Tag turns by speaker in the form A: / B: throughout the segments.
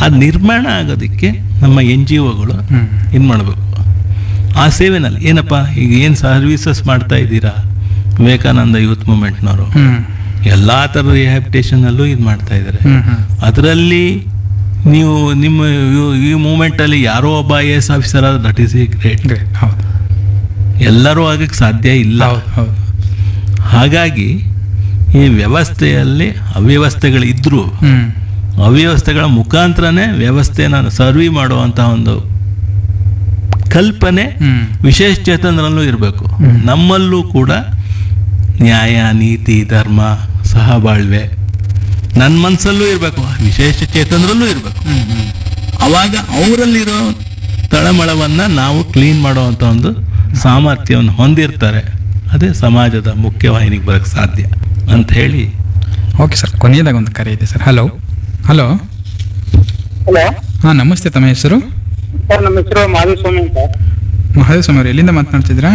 A: ಅದು ನಿರ್ಮಾಣ ಆಗೋದಕ್ಕೆ ನಮ್ಮ ಎನ್ ಜಿ ಒಗಳು
B: ಹ್ಮ್
A: ಇದು ಮಾಡಬೇಕು ಆ ಸೇವೆನಲ್ಲಿ ಏನಪ್ಪ ಈಗ ಏನು ಸರ್ವೀಸಸ್ ಮಾಡ್ತಾ ಇದ್ದೀರಾ ವಿವೇಕಾನಂದ ಯೂತ್ ಮೂಮೆಂಟ್ನವರು
B: ಹ್ಮ್
A: ಎಲ್ಲ ಥರದ ರಿಹ್ಯಾಬಿಟೇಷನಲ್ಲೂ ಇದು ಮಾಡ್ತಾ ಇದ್ದಾರೆ
B: ಹ್ಮ್ ಹ್ಮ್
A: ಅದರಲ್ಲಿ ನೀವು ನಿಮ್ಮ ಇವ್- ಈ ಮೂಮೆಂಟಲ್ಲಿ ಯಾರೋ ಒಬ್ಬ ಐ ಎಸ್ ಆಫೀಸರ್ ಆದ್ರೆ ದಟ್ ಈಸ್ ಗ್ರೇಟ್
B: ಗ್ರೇಟ್ ಹೌದು
A: ಎಲ್ಲರೂ ಆಗಕ್ಕೆ ಸಾಧ್ಯ ಇಲ್ಲ
B: ಹೌದು ಹೌದು
A: ಹಾಗಾಗಿ ಈ ವ್ಯವಸ್ಥೆಯಲ್ಲಿ ಅವ್ಯವಸ್ಥೆಗಳಿದ್ರೂ
B: ಹ್ಮ್
A: ಅವ್ಯವಸ್ಥೆಗಳ ಮುಖಾಂತರನೇ ವ್ಯವಸ್ಥೆನ ಸರ್ವಿ ಮಾಡುವಂಥ ಒಂದು ಕಲ್ಪನೆ
B: ಹ್ಮ್
A: ವಿಶೇಷ ಚೇತನರಲ್ಲೂ ಇರಬೇಕು
B: ಹ್ಮ್.
A: ನಮ್ಮಲ್ಲೂ ಕೂಡ ನ್ಯಾಯ ನೀತಿ ಧರ್ಮ ಸಹಬಾಳ್ವೆ ನನ್ನ ಮನಸ್ಸಲ್ಲೂ ಇರಬೇಕು ವಿಶೇಷ ಚೇತನರಲ್ಲೂ ಇರಬೇಕು
B: ಹ್ಮ್ ಹ್ಮ್
A: ಅವಾಗ ಅವರಲ್ಲಿರೋ ತಳಮಳವನ್ನು ನಾವು ಕ್ಲೀನ್ ಮಾಡುವಂಥ ಒಂದು ಸಾಮರ್ಥ್ಯವನ್ನು ಹೊಂದಿರ್ತಾರೆ ಅದೇ ಸಮಾಜದ ಮುಖ್ಯವಾಹಿನಿಗೆ ಬರೋಕ್ಕೆ ಸಾಧ್ಯ ಅಂತ ಹೇಳಿ
B: ಓಕೆ ಸರ್ ಕೊನೆಯದಾಗ ಒಂದು ಕರೆ ಇದೆ ಸರ್ ಹಲೋ ಹಲೋ
C: ಹಲೋ
B: ಹಾಂ ನಮಸ್ತೆ ತಮ್ಮ ಹೆಸರು
C: ಸರ್ ನಮ್ಮ ಹೆಸರು ಮಾಧುಸ್ವಾಮಿ ಅಂತ
B: ಮಹದೇವ್ ಅವರು ಎಲ್ಲಿಂದ ಮಾತನಾಡ್ತಿದ್ದೀರಾ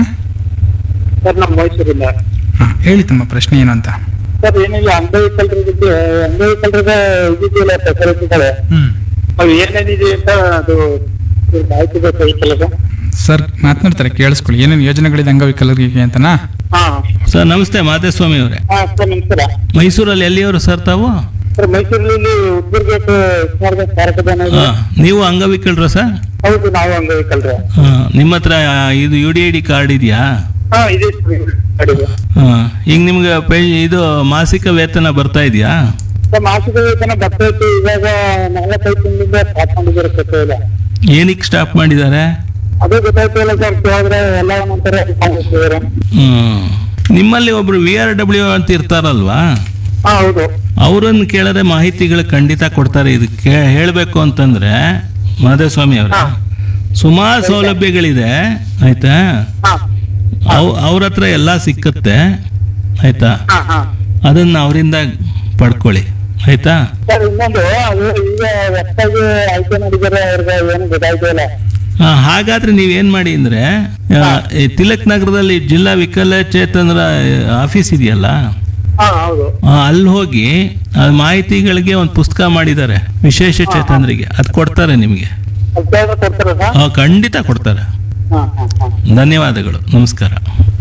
C: ಸರ್ ನಮ್ಮ ಮೈಸೂರಿಂದ
B: ಹಾಂ ಹೇಳಿ ತಮ್ಮ ಪ್ರಶ್ನೆ ಏನು ಅಂತ
C: ಸರ್ ಏನಿಲ್ಲ ಅಂಗವಿಕಲರ ಜೊತೆ ಅಂಗವಿಕಲರದ ಇದಿದೆಯಲ್ಲ ಫೆಸಿಲಿಟಿಗಳು
B: ಹ್ಞೂ
C: ಅವು ಏನೇನಿದೆ ಅಂತ ಅದು ಚೂರು ಮಾಹಿತಿ ಬೇಕಾಗಿತ್ತಲ್ಲ ಸರ್
B: ಸರ್ ಮಾತನಾಡ್ತಾರೆ ಕೇಳಿಸ್ಕೊಳ್ಳಿ ಏನೇನು ಯೋಜನೆಗಳಿದೆ ಅಂಗವಿಕಲರಿಗೆ ಅಂತನಾ
C: ಹಾ
A: ಸರ್ ನಮಸ್ತೆ ಮಾದೇಸ್ವಾಮಿ ಅವರೇ
C: ಹಾ ಸರ್ ನಮಸ್ಕಾರ
A: ಮೈಸೂರಲ್ಲಿ ಎಲ್ಲಿಯವರು ಸರ್ ತಾವು
C: ಸರ್ ಮೈಸೂರಲ್ಲಿ ಉದ್ದುರ್ ಗೇಟ್ ಸ್ಮಾರಕ ಕಾರ್ಯಕ್ರಮ ಇದೆ.
A: ಹಾ, ನೀವು ಅಂಗವಿಕಲರ ಸರ್
C: ಹೌದು ನಾವು ಅಂಗವಿಕಲರು
A: ಹಾ, ನಿಮ್ಮ ಹತ್ರ ಇದು U D I D card ಇದೆಯಾ
C: ಹಾ ಇದೆ ಸರ್ ಕಡೆಗೆ.
A: ಹಾ, ಈಗ ನಿಮ್ಗೆ ಪೇ ಇದು ಮಾಸಿಕ ವೇತನ ಬರ್ತಾ ಇದೆಯಾ
C: ಸರ್ ಮಾಸಿಕ ವೇತನ ಬರ್ತಾ ಇತ್ತು ಇವಾಗ ನಾಲ್ಕೈದು ತಿಂಗಳಿಂದ ಸ್ಟಾರ್ಟ್ ಮಾಡಿದ್ದಾರೆ ಗೊತ್ತೇ ಇಲ್ಲ
A: ಏನಕ್ಕೆ ಸ್ಟಾಪ್ ಮಾಡಿದ್ದಾರೆ
C: ಅದೇ ಗೊತ್ತಾಯ್ತಿಲ್ಲ ಸರ್ ಕೇಳಿದ್ರೆ ಎಲ್ಲ ಒಂದೊಂಥರ ಮಾಡ್ತಿದ್ದಾರೆ.
A: ಹ್ಮ್. ನಿಮ್ಮಲ್ಲಿ ಒಬ್ರು ವಿ ಆರ್ ಡಬ್ಲ್ಯೂ ಅಂತ ಇರ್ತಾರಲ್ವಾ
C: ಹಾ ಹೌದು
A: ಅವರನ್ನು ಕೇಳಿದ್ರೆ ಮಾಹಿತಿಗಳು ಖಂಡಿತ ಕೊಡ್ತಾರೆ ಇದು ಕೇ ಹೇಳಬೇಕು ಅಂತಂದ್ರೆ ಮಾಧವಸ್ವಾಮಿ ಅವರ
C: ಹಾ.
A: ಸುಮಾರು ಸೌಲಭ್ಯಗಳಿದೆ ಆಯ್ತಾ
C: ಹಾ
A: ಅವ್ ಅವ್ರ ಹತ್ರ ಎಲ್ಲ ಸಿಕ್ಕತ್ತೆ ಆಯ್ತಾ
C: ಹಾ ಹಾ
A: ಅದನ್ನ ಅವರಿಂದ ಪಡ್ಕೊಳ್ಳಿ ಆಯ್ತಾ
C: ಸರ್ ಇನ್ನೊಂದು ಅದು ಈಗ ಹೊಸದಾಗಿ ಆಯ್ಕೆ ಮಾಡಿದ್ದಾರೆ ಅವ್ರಿಗೆ ಏನು ಗೊತ್ತಾಯ್ತಿಲ್ಲ
A: ಆ, ಹಾಗಾದ್ರೆ ನೀವೇನ್ ಮಾಡಿ ಅಂದ್ರೆ ಆ, ಈ ತಿಲಕ್ ನಗರದಲ್ಲಿ ಜಿಲ್ಲಾ ವಿಕಲಚೇತನರ ಆಫೀಸ್ ಇದೆಯಲ್ಲ
C: ಹಾ ಹೌದು
A: ಆ, ಅಲ್ಲಿ ಹೋಗಿ ಆ ಮಾಹಿತಿಗಳಿಗೆ ಒಂದು ಪುಸ್ತಕ ಮಾಡಿದ್ದಾರೆ ವಿಶೇಷ ಚೇತನರಿಗೆ ಅದು ಕೊಡ್ತಾರೆ ನಿಮಗೆ
C: ಅದು ಬೇಗ ಕೊಡ್ತಾರ ಸರ್
A: ಆ, ಖಂಡಿತ ಕೊಡ್ತಾರೆ
C: ಹಾ ಹಾ ಹಾ
A: ಧನ್ಯವಾದಗಳು ನಮಸ್ಕಾರ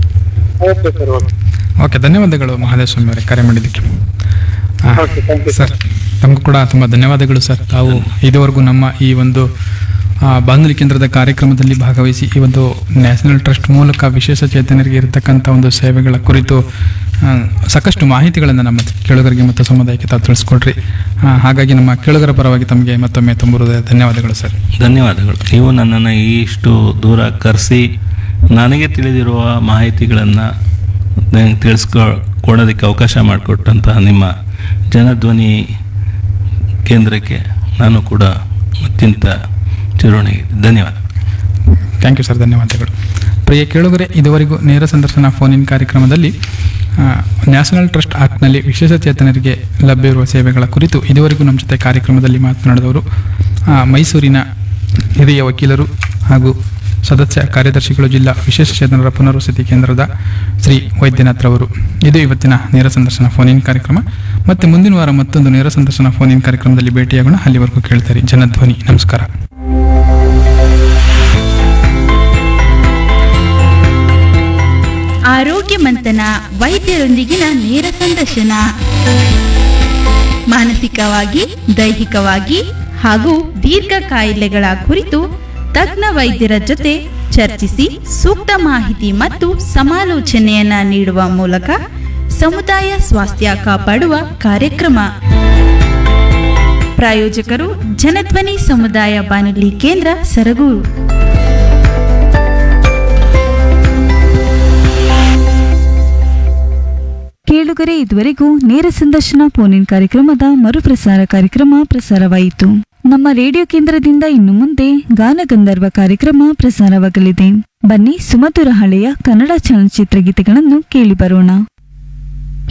C: ಓಕೆ ಸರ್ ಓಕೆ
B: ಓಕೆ ಧನ್ಯವಾದಗಳು ಮಹದೇವ್ ಅವರೇ ಕರೆ ಮಾಡಿದ್ದಕ್ಕೆ ಆ,
C: Okay, thank you.
B: ಸರ್ ತಮಗೂ ಕೂಡ ತುಂಬ ಧನ್ಯವಾದಗಳು ಸರ್ ತಾವು ಇದುವರೆಗೂ ನಮ್ಮ ಈ ಒಂದು ಆ, ಬಾನುಲಿ ಕೇಂದ್ರದ ಕಾರ್ಯಕ್ರಮದಲ್ಲಿ ಭಾಗವಹಿಸಿ ಈ ಒಂದು ನ್ಯಾಷನಲ್ ಟ್ರಸ್ಟ್ ಮೂಲಕ ವಿಶೇಷ ಚೇತನರಿಗೆ ಇರತಕ್ಕಂಥ ಒಂದು ಸೇವೆಗಳ ಕುರಿತು ಆ, ಸಾಕಷ್ಟು ಮಾಹಿತಿಗಳನ್ನು ನಮ್ಮ ಕೇಳುಗರಿಗೆ ಮತ್ತು ಸಮುದಾಯಕ್ಕೆ ತಾವು ತಿಳಿಸ್ಕೊಡ್ರಿ ಆ, ಹಾಗಾಗಿ ನಮ್ಮ ಕೇಳುಗರ ಪರವಾಗಿ ತಮಗೆ ಮತ್ತೊಮ್ಮೆ ತುಂಬ ಹೃದಯ ಧನ್ಯವಾದಗಳು ಸರ್
A: ಧನ್ಯವಾದಗಳು ನೀವು ನನ್ನನ್ನು ಇಷ್ಟು ದೂರ ಕರೆಸಿ ನನಗೆ ತಿಳಿದಿರುವ ಮಾಹಿತಿಗಳನ್ನು ತಿಳಿಸ್ಕೊ ಕೊಡೋದಕ್ಕೆ ಅವಕಾಶ ಮಾಡಿಕೊಟ್ಟಂತಹ ನಿಮ್ಮ ಜನಧ್ವನಿ ಕೇಂದ್ರಕ್ಕೆ ನಾನು ಕೂಡ ಅತ್ಯಂತ ಚಿರೋಣಿ ಧನ್ಯವಾದ
B: ಥ್ಯಾಂಕ್ ಯು ಸರ್ ಧನ್ಯವಾದಗಳು ಪ್ರಿಯ ಕೇಳುಗರೆ ಇದುವರೆಗೂ ನೇರ ಸಂದರ್ಶನ ಫೋನ್ ಇನ್ ಕಾರ್ಯಕ್ರಮದಲ್ಲಿ ಆ, ನ್ಯಾಷನಲ್ ಟ್ರಸ್ಟ್ ಆಕ್ಟ್ನಲ್ಲಿ ವಿಶೇಷ ಚೇತನರಿಗೆ ಲಭ್ಯವಿರುವ ಸೇವೆಗಳ ಕುರಿತು ಇದುವರೆಗೂ ನಮ್ಮ ಜೊತೆ ಕಾರ್ಯಕ್ರಮದಲ್ಲಿ ಮಾತನಾಡಿದವರು ಆ, ಮೈಸೂರಿನ ಹಿರಿಯ ವಕೀಲರು ಹಾಗೂ ಸದಸ್ಯ ಕಾರ್ಯದರ್ಶಿಗಳು ಜಿಲ್ಲಾ ವಿಶೇಷ ಚೇತನರ ಪುನರ್ವಸತಿ ಕೇಂದ್ರದ ಶ್ರೀ ವೈದ್ಯನಾಥ್ ರವರು ಇದು ಇವತ್ತಿನ ನೇರ ಸಂದರ್ಶನ ಫೋನ್ ಇನ್ ಕಾರ್ಯಕ್ರಮ ಮತ್ತೆ ಮುಂದಿನ ವಾರ ಮತ್ತೊಂದು ನೇರ ಸಂದರ್ಶನ ಫೋನ್ ಇನ್ ಕಾರ್ಯಕ್ರಮದಲ್ಲಿ ಭೇಟಿಯಾಗೋಣ ಅಲ್ಲಿವರೆಗೂ ಕೇಳ್ತಾರೆ ಜನಧ್ವನಿ ನಮಸ್ಕಾರ
D: ಆರೋಗ್ಯ ಮಂಥನ ವೈದ್ಯರೊಂದಿಗಿನ ನೇರ ಸಂದರ್ಶನ ಮಾನಸಿಕವಾಗಿ ದೈಹಿಕವಾಗಿ ಹಾಗೂ ದೀರ್ಘ ಕಾಯಿಲೆಗಳ ಕುರಿತು ತಜ್ಞ ವೈದ್ಯರ ಜೊತೆ ಚರ್ಚಿಸಿ ಸೂಕ್ತ ಮಾಹಿತಿ ಮತ್ತು ಸಮಾಲೋಚನೆಯನ್ನ ನೀಡುವ ಮೂಲಕ ಸಮುದಾಯ ಸ್ವಾಸ್ಥ್ಯ ಕಾಪಾಡುವ ಕಾರ್ಯಕ್ರಮ ಪ್ರಾಯೋಜಕರು ಜನಧ್ವನಿ ಸಮುದಾಯ ಬಾನುಲಿ ಕೇಂದ್ರ ಸರಗೂರು
E: ಕೇಳುಗರೆ ಇದುವರೆಗೂ ನೇರ ಸಂದರ್ಶನ ಫೋನ್ ಕಾರ್ಯಕ್ರಮದ ಮರುಪ್ರಸಾರ ಕಾರ್ಯಕ್ರಮ ಪ್ರಸಾರವಾಯಿತು ನಮ್ಮ ರೇಡಿಯೋ ಕೇಂದ್ರದಿಂದ ಇನ್ನು ಮುಂದೆ ಗಾನಗಂಧರ್ವ ಕಾರ್ಯಕ್ರಮ ಪ್ರಸಾರವಾಗಲಿದೆ ಬನ್ನಿ ಸುಮಧುರ ಹಳೆಯ ಕನ್ನಡ ಚಲನಚಿತ್ರ ಗೀತೆಗಳನ್ನು ಕೇಳಿ ಬರೋಣ